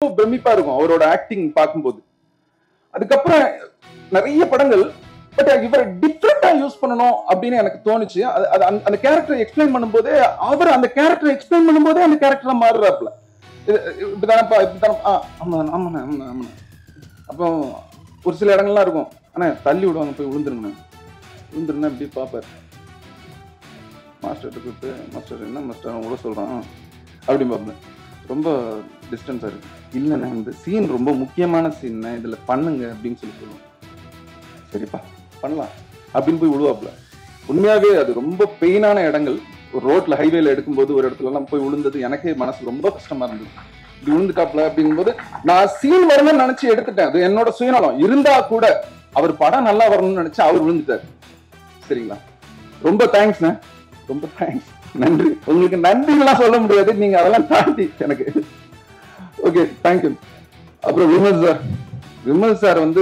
ரொம்ப பிரமிப்பா இருக்கும் அவரோட ஆக்டிங் பார்க்கும்போது அதுக்கப்புறம் நிறைய படங்கள் பட் இவர் டிஃப்ரெண்டா யூஸ் பண்ணணும் அப்படின்னு எனக்கு தோணுச்சு அது அது அந்த- அந்த கேரக்டர் எக்ஸ்பிளைன் பண்ணும்போதே அவர் அந்த கேரக்டர் எக்ஸ்பிளைன் பண்ணும்போதே அந்த கேரக்டரா மாறுறாப்ல இது- இப்படிதானப்பா இப்படிதானப்பா ஆ, ஆமாண்ணா ஆமாண்ணா ஆமாண்ணா ஆமாண்ணா அப்போ ஒரு சில இடங்கள்லாம் இருக்கும் அண்ணா தள்ளி விடுவாங்க போய் விழுந்துருங்கண்ணா விழுந்துருந்தா இப்படி பார்ப்பார் மாஸ்டர்கிட்ட கூப்பிட்டு மாஸ்டர் என்ன மாஸ்டர் விட சொல்கிறான் அப்படி பார்ப்பேன் ரொம்ப டிஸ்டன்ஸாக இருக்கு இல்லைண்ணே இந்த சீன் ரொம்ப முக்கியமான சீன் இதில் பண்ணுங்க அப்படின்னு சொல்லி சொல்லுவோம் சரிப்பா பண்ணலாம் அப்படின்னு போய் விழுவாப்புல உண்மையாவே அது ரொம்ப பெயினான இடங்கள் ஒரு ரோட்ல ஹைவேல எடுக்கும்போது ஒரு இடத்துல எல்லாம் போய் விழுந்தது எனக்கே மனசு ரொம்ப கஷ்டமா இருந்தது இப்படி விழுந்துட்டாப்ல அப்படிங்கும்போது நான் சீன் வரணும்னு நினைச்சு எடுத்துட்டேன் அது என்னோட சுயநலம் இருந்தா கூட அவர் படம் நல்லா வரணும்னு நினைச்சு அவர் விழுந்துட்டார் சரிங்களா ரொம்ப தேங்க்ஸ்ண்ணே ரொம்ப தேங்க்ஸ் நன்றி உங்களுக்கு நன்றிலாம் சொல்ல முடியாது நீங்க அதெல்லாம் தாண்டி எனக்கு ஓகே தேங்க்யூ அப்புறம் விமல் சார் விமல் சார் வந்து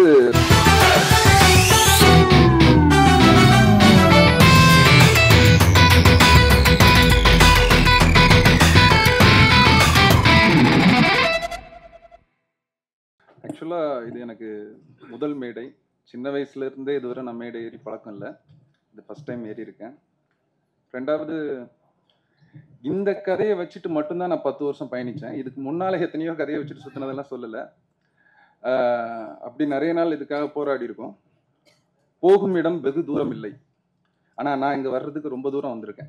ஆக்சுவலா இது எனக்கு முதல் மேடை சின்ன வயசுல இருந்தே இதுவரை நான் மேடை ஏறி பழக்கம் இல்லை இது ஃபர்ஸ்ட் டைம் ஏறி இருக்கேன் ரெண்டாவது இந்த கதையை வச்சுட்டு மட்டும்தான் நான் பத்து வருஷம் பயணிச்சேன் இதுக்கு முன்னால எத்தனையோ கதையை வச்சுட்டு சுத்தினதெல்லாம் சொல்லலை ஆஹ் அப்படி நிறைய நாள் இதுக்காக போராடி இருக்கோம் போகும் இடம் வெகு தூரம் இல்லை ஆனா நான் இங்க வர்றதுக்கு ரொம்ப தூரம் வந்திருக்கேன்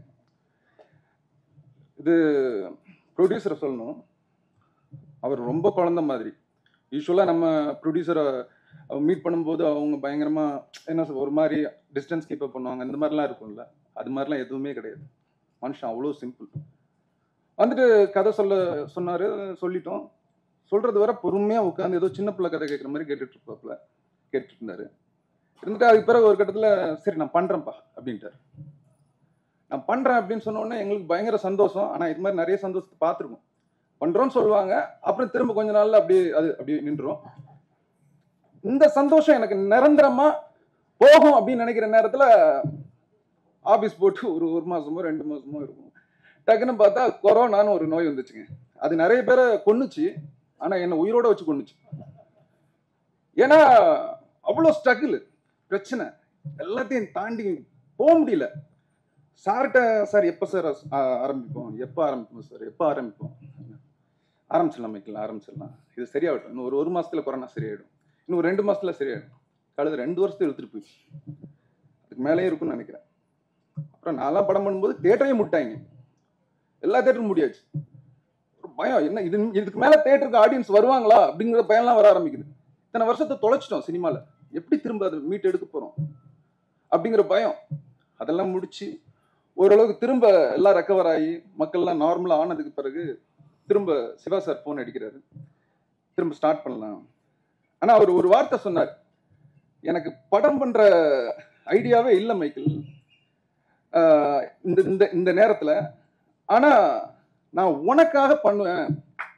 இது ப்ரொடியூசரை சொல்லணும் அவர் ரொம்ப குழந்த மாதிரி யூஸ்வலாக நம்ம ப்ரொடியூசரை மீட் பண்ணும்போது அவங்க பயங்கரமா என்ன சொல் ஒரு மாதிரி டிஸ்டன்ஸ் கீப் பண்ணுவாங்க இந்த மாதிரிலாம் இருக்கும்ல அது மாதிரிலாம் எதுவுமே கிடையாது மனுஷன் அவ்வளோ சிம்பிள் வந்துட்டு கதை சொல்ல சொன்னாரு சொல்லிட்டோம் சொல்றது வர பொறுமையா உட்காந்து ஏதோ சின்ன பிள்ளை கதை கேட்குற மாதிரி கேட்டுட்டு இருப்பாப்புல கேட்டுட்டு இருந்தாரு இருந்துட்டு அதுக்கு பிறகு ஒரு கட்டத்துல சரி நான் பண்றேன்ப்பா அப்படின்ட்டாரு நான் பண்றேன் அப்படின்னு சொன்ன உடனே எங்களுக்கு பயங்கர சந்தோஷம் ஆனா இது மாதிரி நிறைய சந்தோஷத்தை பார்த்துருக்கோம் பண்றோம்னு சொல்லுவாங்க அப்புறம் திரும்ப கொஞ்ச நாள்ல அப்படியே அது அப்படியே நின்றோம் இந்த சந்தோஷம் எனக்கு நிரந்தரமா போகும் அப்படின்னு நினைக்கிற நேரத்துல ஆபீஸ் போட்டு ஒரு ஒரு மாசமோ ரெண்டு மாசமோ இருக்கும் டக்குன்னு பார்த்தா கொரோனான்னு ஒரு நோய் வந்துச்சுங்க அது நிறைய பேரை கொன்னுச்சு ஆனா என்ன உயிரோட வச்சு கொன்னுச்சு ஏன்னா அவ்வளோ ஸ்ட்ரகிள் பிரச்சனை எல்லாத்தையும் தாண்டி போக முடியல சார்கிட்ட சார் எப்போ சார் ஆரம்பிப்போம் எப்போ ஆரம்பிப்போம் சார் எப்போ ஆரம்பிப்போம் ஆரம்பிச்சிடலாம் மைக்கலாம் ஆரம்பிச்சிடலாம் இது சரியாகட்டும் இன்னும் ஒரு ஒரு மாசத்துல கொரோனா சரியாயிடும் இன்னும் ஒரு ரெண்டு மாசத்துல சரியாயிடும் கழுது ரெண்டு வருஷத்துல இழுத்துட்டு போயிடுச்சு அதுக்கு மேலேயே இருக்கும்னு நினைக்கிறேன் அப்புறம் நான்லாம் படம் பண்ணும்போது தேட்டரையும் முட்டாங்க எல்லா தேட்டரும் முடியாச்சு ஒரு பயம் என்ன இது இதுக்கு மேல தேட்டருக்கு ஆடியன்ஸ் வருவாங்களா அப்படிங்கிற பயம்லாம் வர ஆரம்பிக்குது இத்தனை வருஷத்தை தொலைச்சிட்டோம் சினிமால எப்படி திரும்ப அதை மீட் எடுக்க போறோம் அப்படிங்கிற பயம் அதெல்லாம் முடிச்சு ஓரளவுக்கு திரும்ப எல்லாம் ரெக்கவர் ஆகி மக்கள்லாம் நார்மலா ஆனதுக்கு பிறகு திரும்ப சிவா சார் ஃபோன் அடிக்கிறாரு திரும்ப ஸ்டார்ட் பண்ணலாம் ஆனா அவர் ஒரு வார்த்தை சொன்னார் எனக்கு படம் பண்ற ஐடியாவே இல்லை மைக்கேல் ஆஹ் இந்த இந்த இந்த நேரத்துல ஆனா நான் உனக்காக பண்ணுவேன்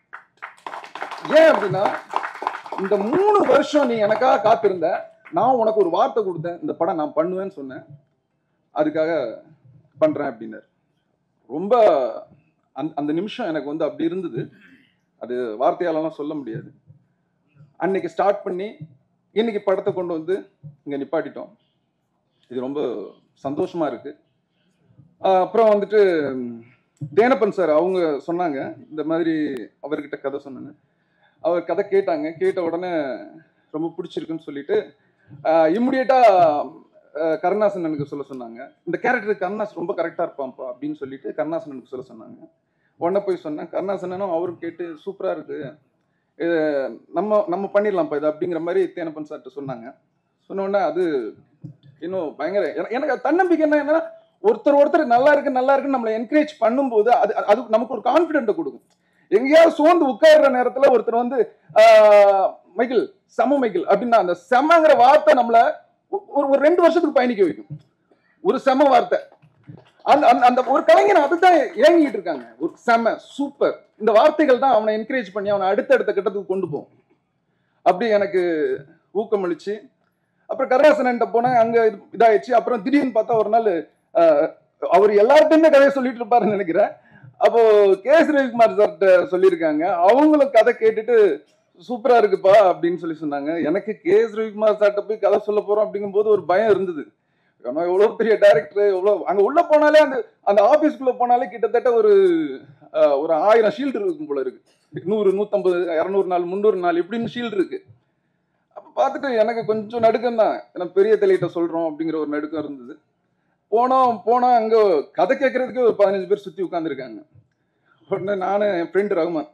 ஏன் அப்படின்னா இந்த மூணு வருஷம் நீ எனக்காக காத்திருந்த நான் உனக்கு ஒரு வார்த்தை கொடுத்தேன் இந்த படம் நான் பண்ணுவேன்னு சொன்னேன் அதுக்காக பண்றேன் அப்படின்னாரு ரொம்ப அந்த அந்த நிமிஷம் எனக்கு வந்து அப்படி இருந்தது அது வார்த்தையாலலாம் சொல்ல முடியாது அன்னைக்கு ஸ்டார்ட் பண்ணி இன்னைக்கு படத்தை கொண்டு வந்து இங்க நிப்பாட்டிட்டோம் இது ரொம்ப சந்தோஷமா இருக்கு ஆஹ் அப்புறம் வந்துட்டு ம், தேனப்பன் சார் அவங்க சொன்னாங்க இந்த மாதிரி அவர்கிட்ட கதை சொன்னேன்னு அவர் கதை கேட்டாங்க கேட்ட உடனே ரொம்ப பிடிச்சிருக்குன்னு சொல்லிட்டு இம்மிடியட்டா கருணாசனனுக்கு சொல்ல சொன்னாங்க இந்த கேரக்டர் கருணாஸ் ரொம்ப கரெக்டா இருப்பான்ப்பா அப்படின்னு சொல்லிட்டு கருணாசனனுக்கு சொல்ல சொன்னாங்க உடனே போய் சொன்னேன் கருணாசனனும் அவரும் கேட்டு சூப்பரா இருக்கு இது நம்ம நம்ம பண்ணிடலாம்ப்பா இது அப்படிங்கிற மாதிரி தேனப்பன் சார்கிட்ட சொன்னாங்க சொன்ன உடனே அது இன்னும் பயங்கர என- எனக்கு அது தன்னம்பிக்கை என்ன என்னன்னா ஒருத்தர் ஒருத்தர் நல்லா இருக்கு நல்லா இருக்குன்னு நம்மளை என்கரேஜ் பண்ணும்போது அது அது நமக்கு ஒரு கான்ஃபிடென்ட்டை கொடுக்கும் எங்கேயாவது சோர்ந்து உட்கார்ற நேரத்துல ஒருத்தர் வந்து ஆஹ், மைக்கேல் செம மைக்கேல் அப்படின்னா அந்த செமங்கிற வார்த்தை நம்மள ஒ- ஒரு ஒரு ரெண்டு வருஷத்துக்கு பயணிக்க வைக்கும் ஒரு செம வார்த்தை அந்த அந்த அந்த ஒரு கலைஞர் அதுதான் ஏங்கிட்டு இருக்காங்க ஒரு செம சூப்பர் இந்த வார்த்தைகள் தான் அவனை என்கரேஜ் பண்ணி அவனை அடுத்தடுத்த கட்டத்துக்கு கொண்டு போகும் அப்படி எனக்கு ஊக்கம் அளிச்சு அப்புறம் கருணாசனன்ட்ட போனேன் அங்க இது- இதாயிடுச்சு அப்புறம் திடீர்னு பார்த்தா ஒரு நாள் ஆஹ், அவர் எல்லார்ட்டையுமே கதையை சொல்லிட்டு இருப்பாருன்னு நினைக்கிறேன் அப்போ கே எஸ் ரவிக்குமார் சார்கிட்ட சொல்லியிருக்காங்க அவங்களும் கதை கேட்டுட்டு சூப்பரா இருக்குப்பா அப்படின்னு சொல்லி சொன்னாங்க எனக்கு கே எஸ் ரவிக்குமார் சார்கிட்ட போய் கதை சொல்ல போறோம் அப்படிங்கும்போது ஒரு பயம் இருந்தது ஏன்னா எவ்வளவு பெரிய டைரக்டர் எவ்வளவு அங்க உள்ள போனாலே அந்த அந்த ஆபீஸ்க்குள்ள போனாலே கிட்டத்தட்ட ஒரு அஹ், ஒரு ஆயிரம் ஷீல்டு இருக்கும் போல இருக்கு நூறு நூத்தம்பது இரநூறு நாள் முந்நூறு நாள் இப்படின்னு ஷீல்டு இருக்கு அப்ப பார்த்துட்டு எனக்கு கொஞ்சம் நடுக்கம் தான் ஏன்னா பெரிய தலையிட்ட சொல்றோம் அப்படிங்கிற ஒரு நடுக்கம் இருந்தது போனோம் போனா அங்க கதை கேட்கறதுக்கு ஒரு பதினஞ்சு பேர் சுத்தி உட்காந்துருக்காங்க உடனே நானு என் ஃப்ரெண்டு ரகுமான்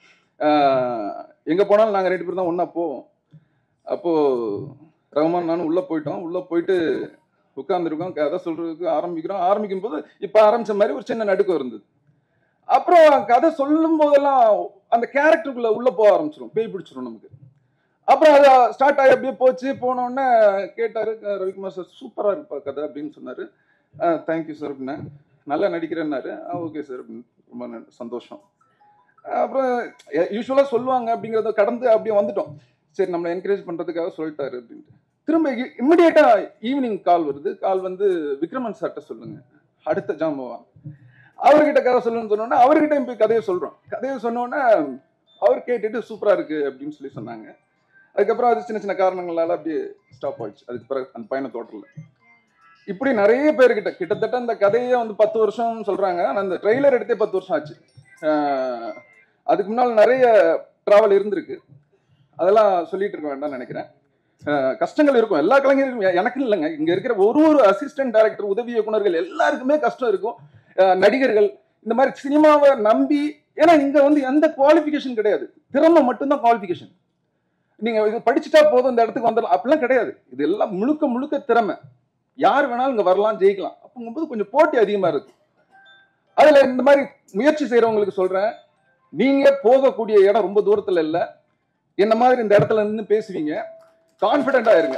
ஆஹ், எங்க போனாலும் நாங்க ரெண்டு பேரும் தான் ஒண்ணா போவோம் அப்போ ரகுமான் நானும் உள்ள போயிட்டோம் உள்ள போயிட்டு உட்காந்துருக்கோம் கதை சொல்றதுக்கு ஆரம்பிக்கிறோம் ஆரம்பிக்கும் போது இப்ப ஆரம்பிச்ச மாதிரி ஒரு சின்ன நடுக்கம் இருந்தது அப்புறம் கதை சொல்லும் போதெல்லாம் அந்த கேரக்டருக்குள்ள உள்ள போக ஆரம்பிச்சிடும் பேய் பிடிச்சிரும் நமக்கு அப்புறம் அது ஸ்டார்ட் ஆகி அப்படியே போச்சு போன உடனே கேட்டாரு அஹ் ரவிக்குமார் சார் சூப்பரா இருப்பா கதை அப்படின்னு சொன்னாரு தேங்க்யூ சார் அப்படின்னா நல்லா நடிக்கிறேன்னாரு ஓகே சார் அப்படின்னு ரொம்ப ந- சந்தோஷம் அப்புறம் யூஸ்வலாக சொல்லுவாங்க அப்படிங்கிறத கடந்து அப்படியே வந்துட்டோம் சரி நம்மளை என்கரேஜ் பண்ணுறதுக்காக சொல்லிட்டாரு அப்படின்ட்டு திரும்ப இம்மிடியேட்டா ஈவினிங் கால் வருது கால் வந்து விக்ரமன் சார்ட்ட சொல்லுங்க அடுத்த ஜாம்பவா அவர்கிட்ட கதை சொல்லுன்னு சொன்னோன்னே அவர்கிட்ட போய் கதையை சொல்றோம் கதையை சொன்னோன்னே அவர் கேட்டுட்டு சூப்பரா இருக்கு அப்படின்னு சொல்லி சொன்னாங்க அதுக்கப்புறம் அது சின்ன சின்ன காரணங்களால அப்படியே ஸ்டாப் ஆயிடுச்சு அதுக்கு பிறகு அந்த பயண தோட்டல இப்படி நிறைய பேர்கிட்ட கிட்டத்தட்ட அந்த கதையே வந்து பத்து வருஷம் சொல்றாங்க ஆனா அந்த ட்ரெய்லர் எடுத்தே பத்து வருஷம் ஆச்சு ஆஹ் அதுக்கு முன்னால் நிறைய டிராவல் இருந்திருக்கு அதெல்லாம் சொல்லிட்டு இருக்க வேண்டாம்னு நினைக்கிறேன் ஆஹ் கஷ்டங்கள் இருக்கும் எல்லா கலைஞருக்கும் எ- எனக்கு இல்லைங்க இங்க இருக்கிற ஒரு ஒரு அசிஸ்டன்ட் டைரக்டர் உதவி இயக்குனர்கள் எல்லாருக்குமே கஷ்டம் இருக்கும் ஆஹ் நடிகர்கள் இந்த மாதிரி சினிமாவை நம்பி ஏன்னா இங்க வந்து எந்த குவாலிஃபிகேஷன் கிடையாது திறமை மட்டும்தான் குவாலிஃபிகேஷன் நீங்க இது படிச்சுட்டா போதும் இந்த இடத்துக்கு வந்துடலாம் அப்படிலாம் கிடையாது இது எல்லாம் முழுக்க முழுக்க திறமை யார் வேணாலும் இங்க வரலாம் ஜெயிக்கலாம் அப்படிங்கும்போது கொஞ்சம் போட்டி அதிகமா இருக்கு அதுல இந்த மாதிரி முயற்சி செய்யறவங்களுக்கு சொல்றேன் நீங்க போகக்கூடிய இடம் ரொம்ப தூரத்துல இல்ல என்ன மாதிரி இந்த இடத்துல நின்று பேசுவீங்க கான்பிடண்டா இருங்க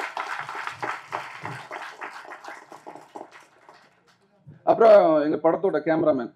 அப்புறம் எங்க படத்தோட கேமராமேன்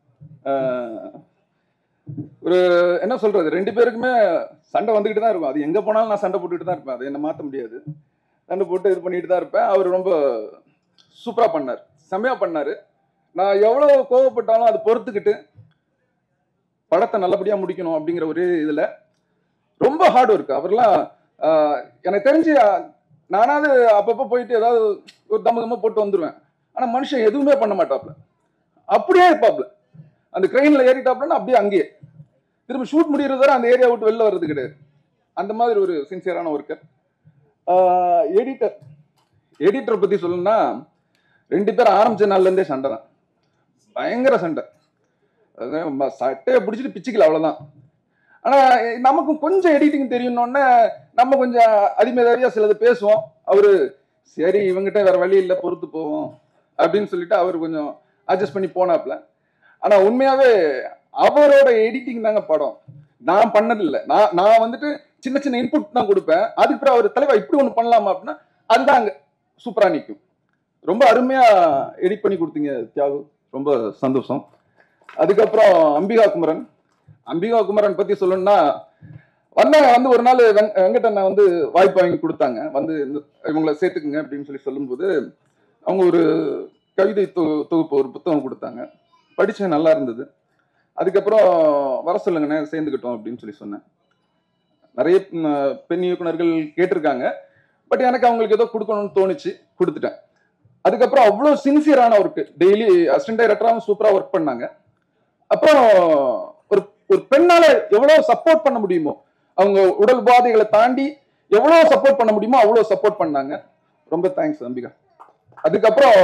ஒரு என்ன சொல்றது ரெண்டு பேருக்குமே சண்டை வந்துகிட்டு தான் இருக்கும் அது எங்க போனாலும் நான் சண்டை போட்டுட்டு தான் இருப்பேன் அதை என்ன மாத்த முடியாது சண்டை போட்டு இது பண்ணிட்டு தான் இருப்பேன் அவர் ரொம்ப சூப்பரா பண்ணார் செம்மையா பண்ணாரு நான் எவ்வளவு கோவப்பட்டாலும் அது பொறுத்துக்கிட்டு படத்தை நல்லபடியா முடிக்கணும் அப்படிங்கிற ஒரே இதுல ரொம்ப ஹார்ட் ஒர்க் அவர்லாம் ஆஹ், எனக்கு தெரிஞ்சு ஆஹ், நானாவது அப்பப்போ போயிட்டு ஏதாவது ஒரு தம்ம தம்ம போட்டு வந்துருவேன் ஆனா மனுஷன் எதுவுமே பண்ண மாட்டாப்ல அப்படியே இருப்பாப்ல அந்த கிரெயின்ல ஏறிட்டாப்லன்னா அப்படியே அங்கேயே திரும்ப ஷூட் முடியறது வரை அந்த ஏரியா விட்டு வெளில வர்றது கிடையாது அந்த மாதிரி ஒரு சின்சியரான ஒர்க்கர் எடிட்டர் எடிட்டரை பத்தி சொல்லணும்னா ரெண்டு பேரும் ஆரம்பிச்ச நாள்ல இருந்தே சண்டை தான் பயங்கர சண்டை அதான் ம- சட்டையை பிடிச்சிட்டு பிச்சுக்கல அவ்வளவுதான் ஆனா எ- நமக்கும் கொஞ்சம் எடிட்டிங் தெரியணும்னே நம்ம கொஞ்சம் அதிமேதாவியா சிலது பேசுவோம் அவரு சரி இவங்கிட்ட வேற வழி இல்லை பொறுத்து போவோம் அப்படின்னு சொல்லிட்டு அவர் கொஞ்சம் அட்ஜஸ்ட் பண்ணி போனாப்ல ஆனா உண்மையாவே அவரோட எடிட்டிங் தாங்க படம் நான் பண்ணதில்லை நான் நான் வந்துட்டு சின்ன சின்ன இன்புட் தான் கொடுப்பேன் அதுக்கு பிறகு அவர் தலைவா இப்படி ஒன்று பண்ணலாமா அப்படின்னா அதுதான் அங்க சூப்பரா நிற்கும் ரொம்ப அருமையா எடிட் பண்ணி கொடுத்தீங்க தியாகு ரொம்ப சந்தோஷம் அதுக்கப்புறம் அம்பிகா குமரன் அம்பிகா குமரன் பத்தி சொல்லணும்னா வந்தாங்க வந்து ஒரு நாள் வெங்க- வெங்கடண்ணா வந்து வாய்ப்பு வாங்கி கொடுத்தாங்க வந்து இந்த- இவங்களை சேர்த்துக்குங்க அப்படின்னு சொல்லி சொல்லும்போது அவங்க ஒரு கவிதை தொ தொகுப்பு ஒரு புத்தகம் கொடுத்தாங்க படிச்சேன் நல்லா இருந்தது அதுக்கப்புறம் வர சொல்லுங்கண்ணே சேர்ந்துக்கிட்டோம் அப்படின்னு சொல்லி சொன்னேன் நிறைய ம், பெண் இயக்குனர்கள் கேட்டிருக்காங்க பட் எனக்கு அவங்களுக்கு ஏதோ கொடுக்கணும்னு தோணுச்சு கொடுத்துட்டேன் அதுக்கப்புறம் அவ்வளோ சின்சியரான ஒர்க்கு டெய்லி அசிஸ்டன்ட் டைரக்டராகவும் சூப்பராக ஒர்க் பண்ணாங்க அப்புறம் ஒரு ஒரு பெண்ணால எவ்வளவு சப்போர்ட் பண்ண முடியுமோ அவங்க உடல் உபாதைகளை தாண்டி எவ்வளவு சப்போர்ட் பண்ண முடியுமோ அவ்வளவு சப்போர்ட் பண்ணாங்க ரொம்ப தேங்க்ஸ் அம்பிகா அதுக்கப்புறம்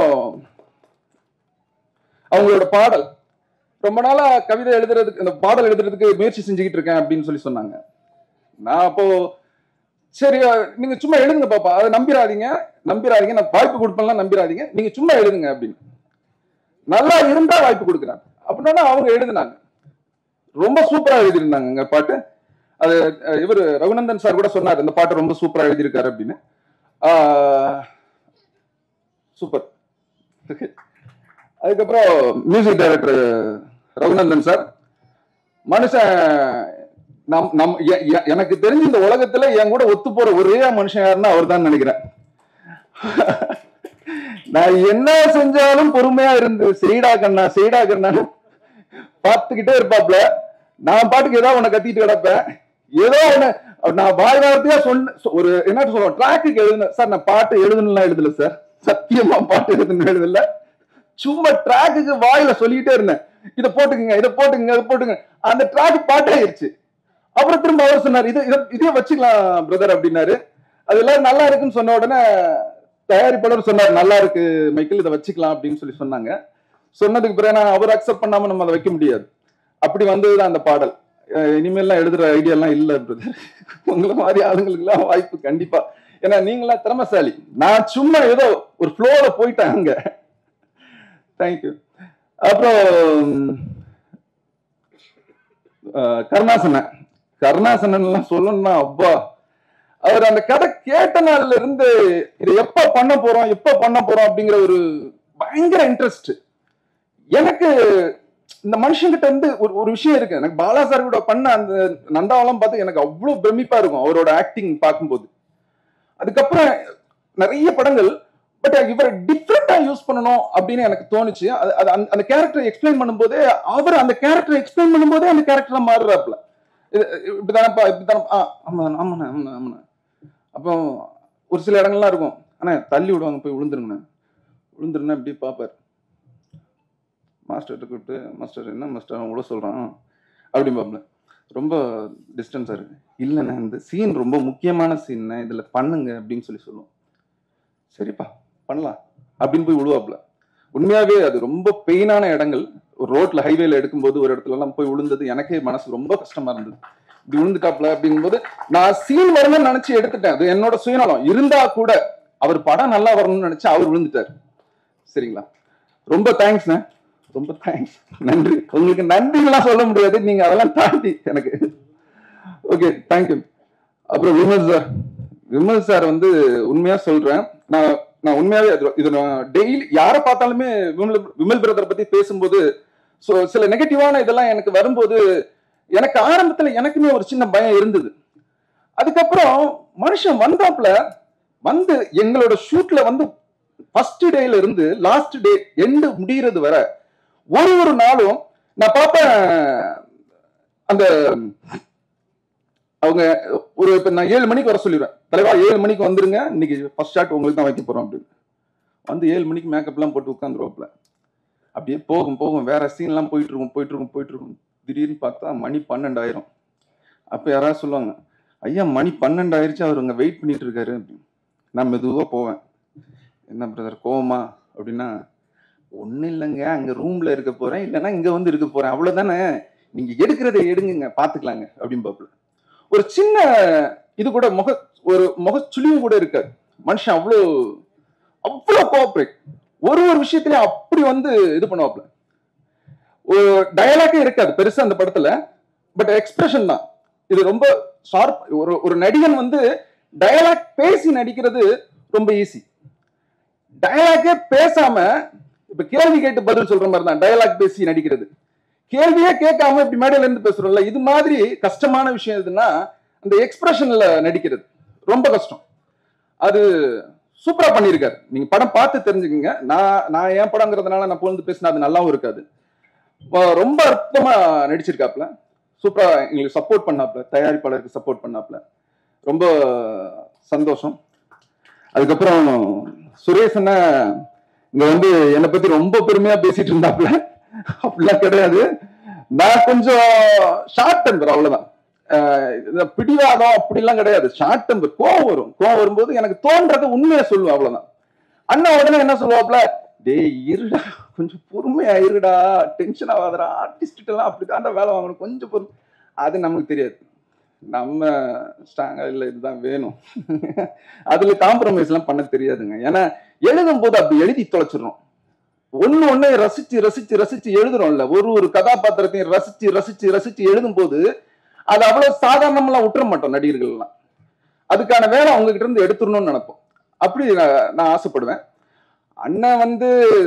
அவங்களோட பாடல் ரொம்ப நாளா கவிதை எழுதுறதுக்கு இந்த பாடல் எழுதுறதுக்கு முயற்சி செஞ்சுக்கிட்டு இருக்கேன் அப்படின்னு சொல்லி சொன்னாங்க நான் அப்போ சரி அஹ், நீங்க சும்மா எழுதுங்க பாப்பா அதை நம்பிராதீங்க நம்பிராதீங்க நான் வாய்ப்பு கொடுப்பேன்லாம் நம்பிராதீங்க நீங்க சும்மா எழுதுங்க அப்படின்னு நல்லா இருந்தா வாய்ப்பு கொடுக்குறேன் அப்படின்னா அவங்க எழுதுனாங்க ரொம்ப சூப்பரா எழுதியிருந்தாங்க பாட்டு அது அஹ், இவர் ரகுநந்தன் சார் கூட சொன்னார் இந்த பாட்டு ரொம்ப சூப்பரா எழுதியிருக்காரு அப்படின்னு சூப்பர் அதுக்கப்புறம் மியூசிக் டைரக்டர் ரகுநந்தன் சார் மனுஷன் நம் நம் எ- எ- எனக்கு தெரிஞ்சு இந்த உலகத்துல என் கூட ஒத்து போற ஒரே மனுஷன் யாருன்னா அவர் தான் நினைக்கிறேன் நான் என்ன செஞ்சாலும் பொறுமையா இருந்து செய்டா கண்ணா செய்டா கண்ணா பார்த்துக்கிட்டே இருப்பாப்ல நான் பாட்டுக்கு ஏதோ உன்னை கத்திட்டு கிடப்பேன் ஏதோ ஒண்ணு நான் வாய் வார்த்தையா சொன்ன சொ- ஒரு என்ன சொல்லுவோம் ட்ராக்குக்கு எழுதுனேன் சார் நான் பாட்டு எழுதணும்லாம் எழுதல சார் சத்தியமா பாட்டு எழுதணும் எழுதல சும்மா ட்ராக்குக்கு வாயில சொல்லிக்கிட்டே இருந்தேன் இதை போட்டுக்குங்க இதை போட்டுக்குங்க இதை போட்டுங்க அந்த ட்ராக் பாட்டே ஆயிடுச்சு அப்புறம் திரும்ப அவர் சொன்னார் இது இதை இதே வச்சுக்கலாம் பிரதர் அப்படின்னாரு அது எல்லாரும் நல்லா இருக்குன்னு சொன்ன உடனே தயாரிப்பாளர் சொன்னார் நல்லா இருக்கு மைக்கேல் இதை வச்சுக்கலாம் அப்படின்னு சொல்லி சொன்னாங்க சொன்னதுக்கு பிறகு நான் அவர் அக்செப்ட் பண்ணாம நம்ம அதை வைக்க முடியாது அப்படி வந்ததுதான் அந்த பாடல் அஹ் இனிமேல்லாம் எழுதுற ஐடியா எல்லாம் இல்ல பிரதர் உங்களை மாதிரி ஆளுங்களுக்கு எல்லாம் வாய்ப்பு கண்டிப்பா ஏன்னா நீங்களா திறமசாலி நான் சும்மா ஏதோ ஒரு ஃப்ளோல போயிட்டேன் அங்க தேங்க்யூ அப்புறம் அஹ் கருணாசனன் கருணாசனன் எல்லாம் சொல்லணும்னா அப்பா அவர் அந்த கதை கேட்ட நாள்ல இருந்து இதை எப்ப பண்ண போறோம் எப்ப பண்ண போறோம் அப்படிங்கிற ஒரு பயங்கர இன்ட்ரெஸ்ட் எனக்கு இந்த மனுஷங்கிட்ட இருந்து ஒரு ஒரு விஷயம் இருக்கு எனக்கு பாலா சார் கூட பண்ண அந்த நந்தாவெல்லாம் பார்த்து எனக்கு அவ்வளவு பிரமிப்பா இருக்கும் அவரோட ஆக்டிங் பார்க்கும்போது அதுக்கப்புறம் நிறைய படங்கள் பட் இவரை டிஃப்ரெண்டா யூஸ் பண்ணணும் அப்படின்னு எனக்கு தோணுச்சு அது அது அந்த- அந்த கேரக்டர் எக்ஸ்பிளைன் பண்ணும்போதே அவர் அந்த கேரக்டர் எக்ஸ்பிளைன் பண்ணும்போதே அந்த கேரக்டர்ல மாறுறாப்ல இது இப்படிதானப்பா இப்படிதானப்பா ஆ, ஆமாண்ணா ஆமாண்ணா ஆமாண்ணா ஆமாண்ணா அப்போ ஒரு சில இடங்கள்லாம் இருக்கும் அண்ணா தள்ளி விடுவாங்க போய் விழுந்துருங்கண்ணா விழுந்துருன்னா இப்படி பார்ப்பார் மாஸ்டர்கிட்ட கூப்பிட்டு மாஸ்டர் என்ன மாஸ்டர் அவன் விட சொல்கிறான் அப்படிம்பாப்ல ரொம்ப டிஸ்டன்ஸாக இருக்கு இல்லைண்ணே இந்த சீன் ரொம்ப முக்கியமான சீன்ண்ணே இதில் பண்ணுங்க அப்படின்னு சொல்லி சொல்லுவோம் சரிப்பா பண்ணலாம் அப்படின்னு போய் விழுவாப்ல உண்மையாவே அது ரொம்ப பெயினான இடங்கள் ஒரு ரோட்ல ஹைவேல எடுக்கும்போது ஒரு இடத்துல எல்லாம் போய் விழுந்தது எனக்கே மனசு ரொம்ப கஷ்டமா இருந்தது இப்படி விழுந்துட்டாப்ல அப்படிங்கும்போது நான் சீன் வரணும்னு நினைச்சு எடுத்துட்டேன் அது என்னோட சுயநலம் இருந்தா கூட அவர் படம் நல்லா வரணும்னு நினைச்சு அவர் விழுந்துட்டார் சரிங்களா ரொம்ப தேங்க்ஸ்ண்ணே ரொம்ப தேங்க்ஸ் நன்றி உங்களுக்கு நன்றிலாம் சொல்ல முடியாது நீங்க அதெல்லாம் தாண்டி எனக்கு ஓகே தேங்க்யூ அப்புறம் விமல் சார் விமல் சார் வந்து உண்மையா சொல்றேன் நான் நான் உண்மையாவே அது- இது நான் டெய்லி யாரை பார்த்தாலுமே விமல் விமல் பிரதர் பத்தி பேசும்போது ஸோ சில நெகட்டிவான இதெல்லாம் எனக்கு வரும்போது எனக்கு ஆரம்பத்துல எனக்குமே ஒரு சின்ன பயம் இருந்தது அதுக்கப்புறம் மனுஷன் வந்தாப்புல வந்து எங்களோட ஷூட்ல வந்து ஃபர்ஸ்ட் டேல இருந்து லாஸ்ட் டே எண்டு முடிகிறது வர ஒரு ஒரு நாளும் நான் பார்ப்பேன் அந்த அவங்க ஒரு இப்ப நான் ஏழு மணிக்கு வர சொல்லிடுவேன் தலைவா ஏழு மணிக்கு வந்துருங்க இன்னைக்கு ஃபர்ஸ்ட் ஷாட் உங்களுக்கு தான் வைக்க போறோம் அப்படின்னு வந்து ஏழு மணிக்கு மேக்கப் எல்லாம் போட்டு உட்காந்துருவாப்ல அப்படியே போகும் போகும் வேற சீன் எல்லாம் போயிட்டு இருக்கும் போயிட்டு இருக்கும் போயிட்டு இருக்கும் திடீர்னு பார்த்தா மணி பன்னெண்டாயிரம் அப்ப யாராவது சொல்லுவாங்க ஐயா மணி பன்னெண்டாயிருச்சு அவர் அங்க வெயிட் பண்ணிட்டு இருக்காரு அப்படின்னு நான் மெதுவா போவேன் என்ன பிரதர் கோவமா அப்படின்னா ஒன்றும் இல்லைங்க அங்கே ரூமில் இருக்க போகிறேன் இல்லைன்னா இங்கே வந்து இருக்க போகிறேன் அவ்வளோதானே நீங்கள் எடுக்கிறதை எடுங்குங்க பார்த்துக்கலாங்க அப்படின்னு பாப்புல ஒரு சின்ன இது கூட முக ஒரு முகச்சுளிவு கூட இருக்காது மனுஷன் அவ்வளோ அவ்வளோ கோஆப்ரேட் ஒரு ஒரு விஷயத்துலயும் அப்படி வந்து இது பண்ணுவாப்ல ஒரு டயலாக்கே இருக்காது பெருசா அந்த படத்துல பட் எக்ஸ்பிரஷன் தான் இது ரொம்ப ஷார்ப் ஒரு ஒரு நடிகன் வந்து டயலாக் பேசி நடிக்கிறது ரொம்ப ஈஸி டயலாக்கே பேசாம இப்ப கேள்வி கேட்டு பதில் சொல்ற மாதிரி தான் டயலாக் பேசி நடிக்கிறது கேள்வியே கேட்காம இப்படி மேடையில இருந்து பேசுறோம்ல இது மாதிரி கஷ்டமான விஷயம் எதுன்னா அந்த எக்ஸ்பிரஷன்ல நடிக்கிறது ரொம்ப கஷ்டம் அது சூப்பரா பண்ணியிருக்காரு நீங்க படம் பார்த்து தெரிஞ்சுக்கங்க நான் நான் என் படங்கிறதுனால நான் புகழ்ந்து பேசினா அது நல்லாவும் இருக்காது வ- ரொம்ப அற்புதமா நடிச்சிருக்காப்ல சூப்பரா எங்களுக்கு சப்போர்ட் பண்ணாப்ல தயாரிப்பாளருக்கு சப்போர்ட் பண்ணாப்ல ரொம்ப சந்தோஷம் அதுக்கப்புறம் சுரேஷ் அண்ணா இங்க வந்து என்னை பத்தி ரொம்ப பெருமையா பேசிட்டு இருந்தாப்ல அப்படிலாம் கிடையாது நான் கொஞ்சம் ஷார்ட் டெம்பர் அவ்வளவுதான் ஆஹ் இந்த பிடிவாதம் அப்படிலாம் கிடையாது ஷார்ட் டெம்பர் கோவம் வரும் கோவம் வரும்போது எனக்கு தோன்றத உண்மையை சொல்லுவேன் அவ்வளவுதான் அண்ணா உடனே என்ன சொல்லுவாப்ல டேய் இருடா கொஞ்சம் பொறுமையா இருடா டென்ஷன் ஆகாதடா ஆர்டிஸ்ட் எல்லாம் அப்படிதான்டா வேலை வாங்கணும் கொஞ்சம் பொறுமை அது நமக்கு தெரியாது நம்ம ஸ்ட்ராங்கா இல்ல இதுதான் வேணும் அதுல காம்ப்ரமைஸ் எல்லாம் பண்ண தெரியாதுங்க ஏன்னா எழுதும் போது அப்படி எழுதி தொலைச்சிடறோம் ஒண்ணு ஒண்ணு ரசிச்சு ரசிச்சு ரசிச்சு எழுதுறோம்ல ஒரு ஒரு கதாபாத்திரத்தையும் ரசிச்சு ரசிச்சு ரசிச்சு எழுதும் போது அது அவ்வளவு சாதாரணமெல்லாம் விட்டுற மாட்டோம் நடிகர்கள் எல்லாம் அதுக்கான வேலை அவங்க கிட்ட இருந்து எடுத்துடணும்னு நினைப்போம் அப்படி நான் நான் ஆசைப்படுவேன் அண்ணன் வந்து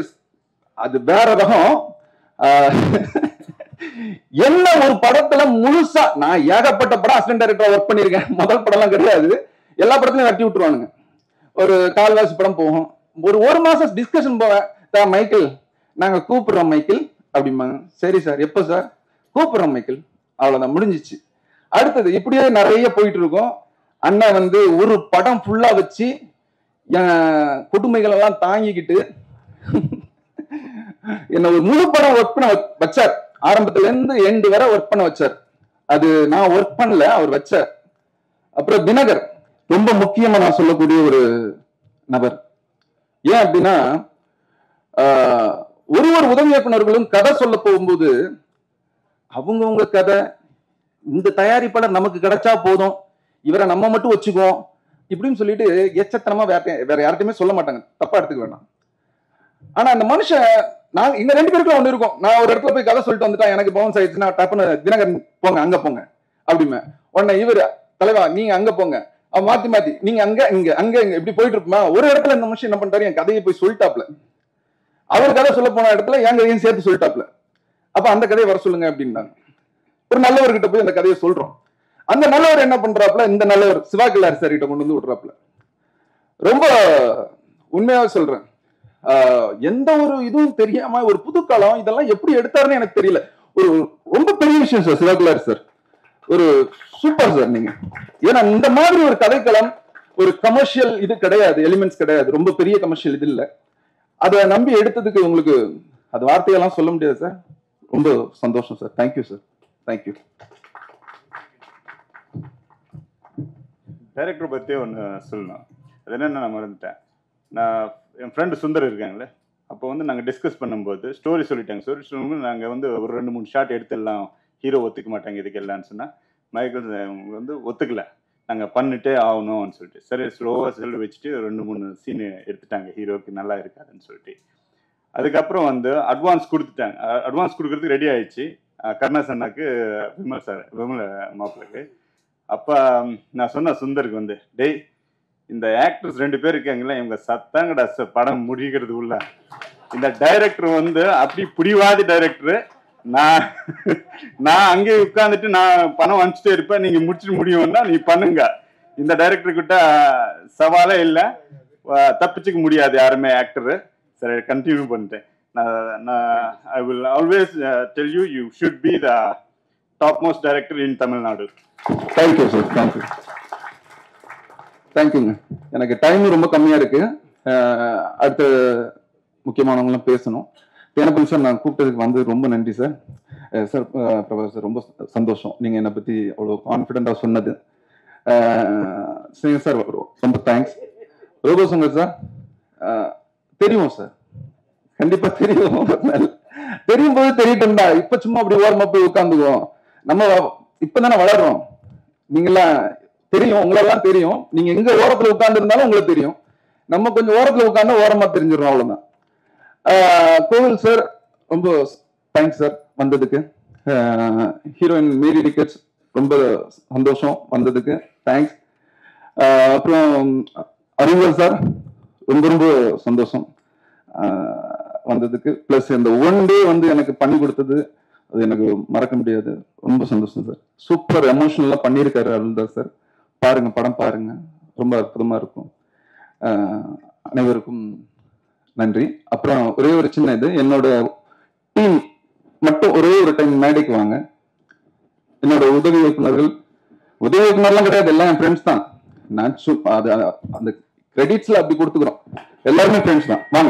அது வேற ரகம் ஆஹ் என்ன ஒரு படத்துல முழுசா நான் ஏகப்பட்ட படம் அசிஸ்டன்ட் டைரக்டரா ஒர்க் பண்ணியிருக்கேன் முதல் படம்லாம் கிடையாது எல்லா படத்துலயும் வெட்டி விட்டுருவானுங்க ஒரு கால்வாசி படம் போகும் ஒரு ஒரு மாசம் டிஸ்கஷன் போவேன் "தா, மைக்கேல் நாங்க கூப்பிடுறோம் மைக்கேல் அப்படிம்பாங்க சரி சார் எப்போ சார் கூப்பிடுறோம் மைக்கேல் அவ்வளவுதான் முடிஞ்சிச்சு அடுத்தது இப்படியே நிறைய போயிட்டு இருக்கோம் அண்ணன் வந்து ஒரு படம் ஃபுல்லா வச்சு என் கொடுமைகள் எல்லாம் தாங்கிக்கிட்டு என்ன ஒரு முழு படம் ஒர்க் பண்ண வ- வச்சார் ஆரம்பத்துல இருந்து எண்டு வரை ஒர்க் பண்ண வச்சார் அது நான் ஒர்க் பண்ணல அவர் வச்சார் அப்புறம் தினகர் ரொம்ப முக்கியமா நான் சொல்லக்கூடிய ஒரு நபர் ஏன் அப்படின்னா ஆஹ், ஒரு ஒரு உதவி இயக்குனர்களும் கதை சொல்ல போகும்போது அவங்கவுங்க கதை இந்த தயாரிப்பாளர் நமக்கு கிடைச்சா போதும் இவரை நம்ம மட்டும் வச்சுக்குவோம் இப்படின்னு சொல்லிட்டு எச்சத்தனமா வேற வேற யார்கிட்டயுமே சொல்ல மாட்டாங்க தப்பா எடுத்துக்க வேண்டாம் ஆனா அந்த மனுஷன் நான் எங்க ரெண்டு பேருக்குள்ள ஒண்ணு இருக்கும் நான் ஒரு இடத்துல போய் கதை சொல்லிட்டு வந்துட்டா எனக்கு பவுன்ஸ் ஆயிடுச்சுன்னா டப்புன்னு தினகரன் போங்க அங்க போங்க அப்படிமே உடனே இவரு தலைவா நீங்க அங்க போங்க அவன் மாத்தி மாத்தி நீங்க அங்க இங்க அங்க இங்க இப்படி போயிட்டு இருப்போமா ஒரு இடத்துல இந்த மனுஷன் என்ன பண்றாரு என் கதையை போய் சொல்லிட்டாப்ல அவர் கதை சொல்ல போன இடத்துல என் கதையும் சேர்த்து சொல்லிட்டாப்ல அப்ப அந்த கதையை வர சொல்லுங்க அப்படின்னாங்க ஒரு நல்லவர்கிட்ட போய் அந்த கதையை சொல்றோம் அந்த நல்லவர் என்ன பண்றாப்ல இந்த நல்லவர் சிவா கில்லாரி சார் கிட்ட கொண்டு வந்து விடுறாப்ல ரொம்ப உண்மையாவே சொல்றேன் ஆஹ் எந்த ஒரு இதுவும் தெரியாம ஒரு புது காலம் இதெல்லாம் எப்படி எடுத்தாருன்னு எனக்கு தெரியல ஒரு ரொம்ப பெரிய விஷயம் சார் சிவா கில்லாரி சார் ஒரு சூப்பர் சார் நீங்க ஏன்னா இந்த மாதிரி ஒரு கதைக்களம் ஒரு கமர்ஷியல் இது கிடையாது எலிமெண்ட்ஸ் கிடையாது ரொம்ப பெரிய கமர்ஷியல் இது இல்ல அதை நம்பி எடுத்ததுக்கு உங்களுக்கு அது வார்த்தையெல்லாம் சொல்ல முடியாது சார் ரொம்ப சந்தோஷம் sir thank you sir thank you director பற்றி ஒன்று சொல்லணும் அது என்னென்ன நான் மறந்துட்டேன் நான் என் ஃப்ரெண்டு சுந்தர் இருக்காங்களே அப்போ வந்து நாங்கள் டிஸ்கஸ் பண்ணும்போது ஸ்டோரி சொல்லிட்டாங்க ஸ்டோரி சொல்லும்போது நாங்கள் வந்து ஒரு ரெண்டு மூணு ஷாட் எடுத்துடலாம் ஹீரோ ஒத்துக்க மாட்டாங்க இதுக்கு எல்லாம்னு சொன்னால் மைக்கேல் அவங்க வந்து ஒத்துக்கல நாங்கள் பண்ணிட்டே ஆகணும்னு சொல்லிட்டு சரி ஸ்லோவாக சொல்லி வச்சுட்டு ரெண்டு மூணு சீன் எடுத்துட்டாங்க ஹீரோவுக்கு நல்லா இருக்காதுன்னு சொல்லிட்டு அதுக்கப்புறம் வந்து அட்வான்ஸ் கொடுத்துட்டாங்க அட்வான்ஸ் கொடுக்கறதுக்கு ரெடி ஆயிடுச்சு அஹ் கருணாஸ் அண்ணாக்கு விமல் சார் விமல் மாப்பிள்ளைக்கு அப்போ நான் சொன்ன சுந்தருக்கு வந்து டேய் இந்த ஆக்டர்ஸ் ரெண்டு பேர் இருக்காங்களே இவங்க சத்தாங்கடா ச- படம் முடிக்கிறது உள்ள இந்த டைரக்டர் வந்து அப்படி புடிவாதி டைரக்டர் நான் நான் அங்கே உட்காந்துட்டு நான் பணம் அனுப்பிச்சிட்டே இருப்பேன் நீங்க முடிச்சிட்டு முடியும்னா நீ பண்ணுங்க இந்த டைரக்டர் கிட்ட சவாலே இல்லை தப்பிச்சுக்க முடியாது யாருமே ஆக்டர் சரி கண்டினியூ பண்ணிட்டேன் நான் நான் I will always tell you you should be the top most director in Tamil Nadu thank you sir thank you தேங்க்யூங்க எனக்கு டைம் ரொம்ப கம்மியா இருக்கு அஹ் அடுத்த முக்கியமானவங்களாம் பேசணும் தேனப்பன் சார் நான் கூப்பிட்டதுக்கு வந்து ரொம்ப நன்றி சார் அஹ் சார் அஹ் பிரபாகர் சார் ரொம்ப சந்தோஷம் நீங்க என்னை பத்தி அவ்வளோ கான்ஃபிடென்ட்டாக சொன்னது அஹ் சிங்க சார் ரொம்ப தேங்க்ஸ் ரோபோ சங்கர் சார் அஹ் தெரியும் சார் கண்டிப்பா தெரியும் தெரியும் போது தெரியட்டும்டா இப்ப சும்மா அப்படி ஓரமா போய் உட்காந்துக்குவோம் நம்ம இப்பதானே வளர்றோம் நீங்களாம் தெரியும் உங்களெல்லாம் தெரியும் நீங்க எங்க ஓரத்துல உட்கார்ந்து இருந்தாலும் உங்களுக்கு தெரியும் நம்ம கொஞ்சம் ஓரத்துல உட்கார்ந்து ஓரமா தெரிஞ்சிடும் அவ்வளவுதான் ஆஹ் கோவில் சார் ரொம்ப தேங்க்ஸ் சார் வந்ததுக்கு ஹீரோயின் மேரி டிக்கெட்ஸ் ரொம்ப சந்தோஷம் வந்ததுக்கு தேங்க்ஸ் அப்புறம் அறிவல் சார் ரொம்ப ரொம்ப சந்தோஷம் ஆஹ் வந்ததுக்கு ப்ளஸ் இந்த ஒன் டே வந்து எனக்கு பண்ணி கொடுத்தது அது எனக்கு மறக்க முடியாது ரொம்ப சந்தோஷம் சார் சூப்பர் எமோஷனலா பண்ணியிருக்காரு அருள்தாஸ் சார் பாருங்க படம் பாருங்க ரொம்ப அற்புதமா இருக்கும் ஆஹ் அனைவருக்கும் நன்றி அப்புறம் ஒரே ஒரு சின்ன இது என்னோட டீம் மட்டும் ஒரே ஒரு டைம் மேடைக்கு வாங்க என்னோட உதவி இயக்குனர்கள் உதவி இயக்குனர்லாம் கிடையாது எல்லாம் என் ஃப்ரெண்ட்ஸ் தான் நான் சு- அது அந்த கிரெடிட்ஸ்ல அப்படி கொடுத்துக்கிறோம் எல்லாருமே ஃப்ரெண்ட்ஸ் தான் வாங்க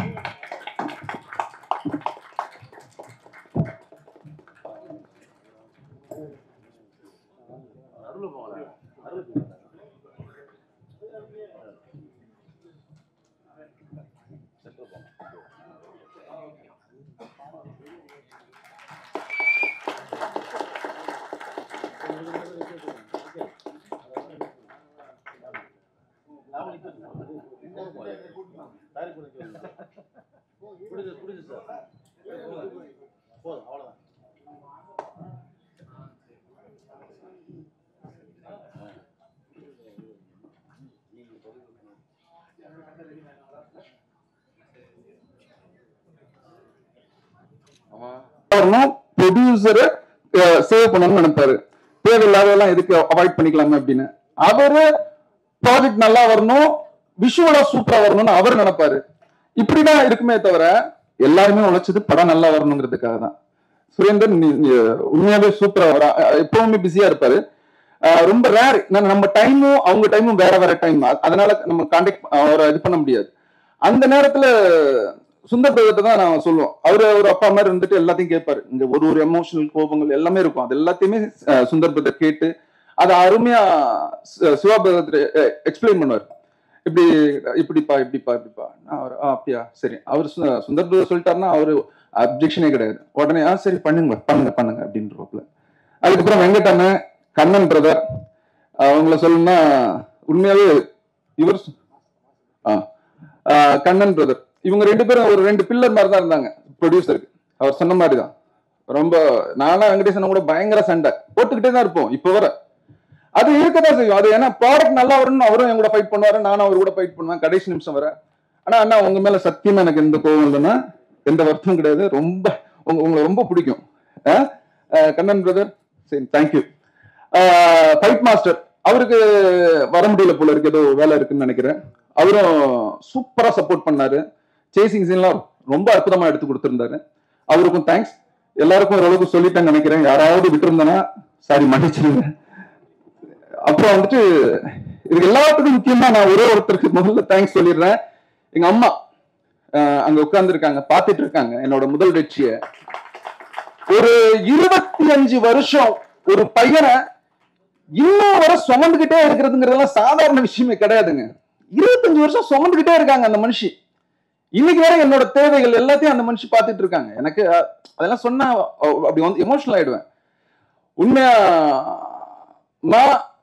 வரணும் ப்ரொடியூசரை சேவ் பண்ணணும்னு நினைப்பாரு தேவையில்லாததெல்லாம் எதுக்கு அவாய்ட் பண்ணிக்கலாமே அப்படின்னு அவரு ப்ராஜெக்ட் நல்லா வரணும் விஷுவலா சூப்பரா வரணும்னு அவர் நினைப்பாரு இப்படிதான் இருக்குமே தவிர எல்லாருமே உழைச்சது படம் நல்லா வரணுங்கிறதுக்காக தான் சுரேந்தர் நீ- நீ உண்மையாவே சூப்பரா வர எப்பவுமே பிஸியா இருப்பாரு ஆஹ் ரொம்ப ரேர் நம்ம டைமும் அவங்க டைமும் வேற வேற டைம் அதனால நம்ம கான்டாக்ட் அவரை இது பண்ண முடியாது அந்த நேரத்துல சுந்தர் பிரதத்தை தான் நான் சொல்லுவோம் அவரு ஒரு அப்பா மாதிரி இருந்துட்டு எல்லாத்தையும் கேட்பாரு இந்த ஒரு ஒரு எமோஷனல் கோபங்கள் எல்லாமே இருக்கும் அது எல்லாத்தையுமே அஹ், சுந்தர் பிரதர் கேட்டு அதை அருமையா சி- சிவா பிரதர் எக்ஸ்பிளைன் பண்ணுவார் இப்படி இப்படிப்பா இப்படிப்பா இப்படிப்பா நான் அவர் "ஆ, அப்படியா சரி அவர் சு- சுந்தர் பிரதர் சொல்லிட்டாருன்னா அவரு அப்ஜெக்ஷனே கிடையாது உடனே ஆ சரி பண்ணுங்க பண்ணுங்க பண்ணுங்க அப்படின்றப்பல அதுக்கப்புறம் வெங்கடண்ணன் கண்ணன் பிரதர் அவங்கள சொல்லணும்னா உண்மையாவே இவர் சு- ஆ ஆ, கண்ணன் பிரதர் இவங்க ரெண்டு பேரும் ஒரு ரெண்டு பில்லர் மாதிரி தான் இருந்தாங்க ப்ரொடியூசருக்கு அவர் சொன்ன மாதிரி தான் ரொம்ப நானா வெங்கடேசன் கூட பயங்கர சண்டை போட்டுக்கிட்டே தான் இருப்போம் இப்போ வர அது இருக்கதான் செய்யும் அது ஏன்னா ப்ராடக்ட் நல்லா வரணும்னு அவரும் என் கூட ஃபைட் பண்ணுவாரு நானும் அவர் கூட ஃபைட் பண்ணுவேன் கடைசி நிமிஷம் வர ஆனா அண்ணா உங்க மேல சத்தியமா எனக்கு எந்த கோவம் இல்லைன்னா எந்த வருத்தமும் கிடையாது ரொம்ப உங்க உங்களை ரொம்ப பிடிக்கும் ஆ? ஆ, கண்ணன் பிரதர் சரி தேங்க்யூ ஃபைட் மாஸ்டர் அவருக்கு வர முடியல போல இருக்கு ஏதோ வேலை இருக்குன்னு நினைக்கிறேன் அவரும் சூப்பரா சப்போர்ட் பண்ணாரு சேசிங் சீன்லாம் ரொம்ப அற்புதமா எடுத்து கொடுத்திருந்தாரு அவருக்கும் தேங்க்ஸ் எல்லாருக்கும் ஓரளவுக்கு சொல்லிட்டேன்னு நினைக்கிறேன் யாராவது விட்டுருந்தேன்னா சாரி மன்னிச்சிருங்க அப்புறம் வந்துட்டு இது எல்லாத்துக்கும் முக்கியமா நான் ஒரே ஒருத்தருக்கு முதல்ல தேங்க்ஸ் சொல்லிடுறேன் எங்க அம்மா அஹ், அங்க உட்கார்ந்து இருக்காங்க பாத்துட்டு இருக்காங்க என்னோட முதல் வெற்றிய ஒரு இருபத்தி அஞ்சு வருஷம் ஒரு பையனை இன்னும் வர சுமந்துகிட்டே இருக்கிறதுங்கிறதெல்லாம் சாதாரண விஷயமே கிடையாதுங்க இருபத்தஞ்சு வருஷம் சுமந்துகிட்டே இருக்காங்க அந்த மனுஷி இன்னைக்கு வரை என்னோட தேவைகள் எல்லாத்தையும் அந்த மனுஷி பார்த்துட்டு இருக்காங்க எனக்கு அஹ், அதெல்லாம் சொன்னா அஹ், அப்படி வந்து எமோஷனல் ஆயிடுவேன் உண்மையா அம்மா,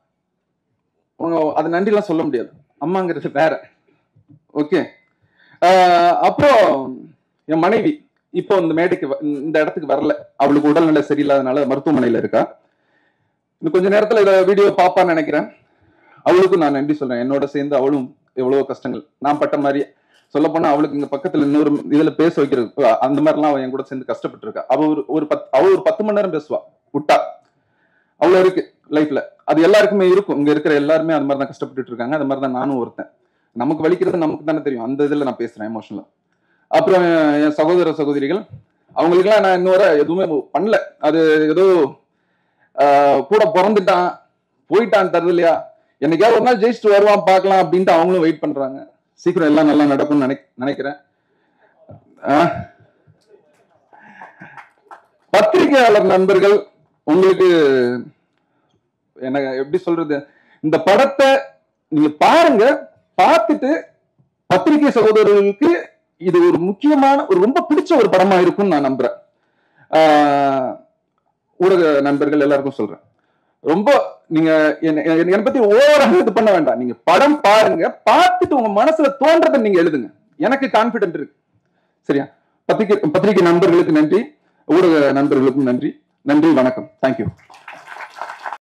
உங்க- அது நன்றிலாம் சொல்ல முடியாது அம்மாங்கிறது வேற ஓகே அப்புறம் என் மனைவி இப்போ இந்த மேடைக்கு வ- இந்த இடத்துக்கு வரல அவளுக்கு உடல்நிலை சரியில்லாதனால மருத்துவமனையில இருக்கா இன்னும் கொஞ்ச நேரத்துல இத வீடியோ பாப்பான்னு நினைக்கிறேன் அவளுக்கும் நான் நன்றி சொல்றேன் என்னோட சேர்ந்து அவளும் எவ்வளவோ கஷ்டங்கள் நான் பட்ட மாதிரி சொல்ல போனா அவளுக்கு இங்க பக்கத்துல இன்னொரு இதுல பேச வைக்கிறது அஹ் அந்த மாதிரிலாம் அவ என் கூட சேர்ந்து கஷ்டப்பட்டு இருக்கா அவ ஒரு ஒரு பத் அவ ஒரு பத்து மணி நேரம் பேசுவா விட்டா அவ்வளவு இருக்கு லைஃப்ல அது எல்லாருக்குமே இருக்கும் இங்க இருக்கிற எல்லாருமே அந்த மாதிரி தான் கஷ்டப்பட்டுட்டு இருக்காங்க அது மாதிரி தான் நானும் ஒருத்தன் நமக்கு வலிக்கிறது நமக்கு தானே தெரியும் அந்த இதுல நான் பேசுறேன் எமோஷனலா அப்புறம் என் சகோதர சகோதரிகள் அவங்களுக்குலாம் நான் இன்னும் வரை எதுவுமே பண்ணல அது ஏதோ ஆஹ், கூட பிறந்துட்டான் போயிட்டான் தருது இல்லையா என்னைக்காவது ஒரு நாள் ஜெயிச்சுட்டு வருவான் பார்க்கலாம் அப்படின்ட்டு அவங்களும் வெயிட் பண்றாங்க சீக்கிரம் எல்லாம் நல்லா நடக்கும்னு நினை நினைக்கிறேன் ஆஹ். பத்திரிகையாளர் நண்பர்கள் உங்களுக்கு என்ன எப்படி சொல்றது இந்த படத்தை நீங்க பாருங்க பார்த்துட்டு பத்திரிகை சகோதரர்களுக்கு இது ஒரு முக்கியமான ஒரு ரொம்ப பிடிச்ச ஒரு படமா இருக்கும்னு நான் நம்புறேன் ஆஹ் ஊடக நண்பர்கள் எல்லாருக்கும் சொல்றேன் ரொம்ப நீங்க என்ன- என்ன என்னை பத்தி ஓவராக இது பண்ண வேண்டாம் நீங்க படம் பாருங்க பார்த்துட்டு உங்க மனசுல தோன்றதை நீங்க எழுதுங்க எனக்கு கான்பிடென்ட் இருக்கு சரியா பத்திரிகை பத்திரிகை நண்பர்களுக்கு நன்றி ஊடக நண்பர்களுக்கும் நன்றி நன்றி வணக்கம் தேங்க்யூ